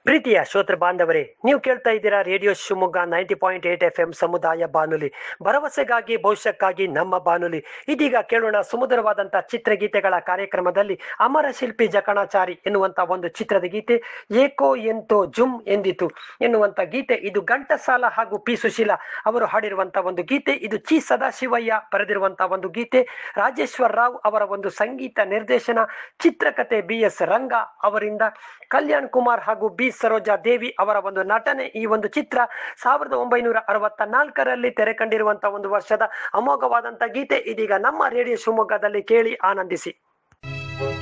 ಪ್ರೀತಿಯ ಶ್ರೋತೃ ಬಾಂಧವರೇ ನೀವು ಕೇಳ್ತಾ ಇದ್ದೀರಾ radio Shivamogga ninety point eight F M ಸಮುದಾಯ ಬಾನುಲಿ ಭರವಸೆಗಾಗಿ ಭವಿಷ್ಯಕ್ಕಾಗಿ ನಮ್ಮ ಬಾನುಲಿ ಇದೀಗ ಕೇಳೋಣ ಸುಮಧುರವಾದಂತಹ ಚಿತ್ರಗೀತೆಗಳ ಕಾರ್ಯಕ್ರಮದಲ್ಲಿ ಅಮರ ಶಿಲ್ಪಿ ಜಕಣಾಚಾರಿ ಎನ್ನುವಂತ ಒಂದು ಚಿತ್ರದ ಗೀತೆ ಏಕೋ ಎಂತೋ ಜುಮ್ ಎಂದಿತು ಎನ್ನುವಂತ ಗೀತೆ ಇದು ಘಂಟಸಾಲ ಹಾಗೂ ಪಿ ಸುಶೀಲಾ ಅವರು ಹಾಡಿರುವಂತಹ ಒಂದು ಗೀತೆ ಇದು ಚಿ ಸದಾಶಿವಯ್ಯ ಬರೆದಿರುವಂತಹ ಒಂದು ಗೀತೆ ರಾಜೇಶ್ವರ್ ರಾವ್ ಅವರ ಒಂದು ಸಂಗೀತ ನಿರ್ದೇಶನ ಚಿತ್ರಕಥೆ ಬಿ ಎಸ್ ರಂಗ ಅವರಿಂದ ಕಲ್ಯಾಣ್ ಕುಮಾರ್ ಹಾಗೂ ಬಿ ಸರೋಜಾ ದೇವಿ ಅವರ ಒಂದು ನಟನೆ ಈ ಒಂದು ಚಿತ್ರ ಸಾವಿರದ ಒಂಬೈನೂರ ಅರವತ್ತ ನಾಲ್ಕರಲ್ಲಿ ತೆರೆ ಕಂಡಿರುವಂತಹ ಒಂದು ವರ್ಷದ ಅಮೋಘವಾದಂತಹ ಗೀತೆ ಇದೀಗ ನಮ್ಮ ರೇಡಿಯೋ ಶಿವಮೊಗ್ಗದಲ್ಲಿ ಕೇಳಿ ಆನಂದಿಸಿ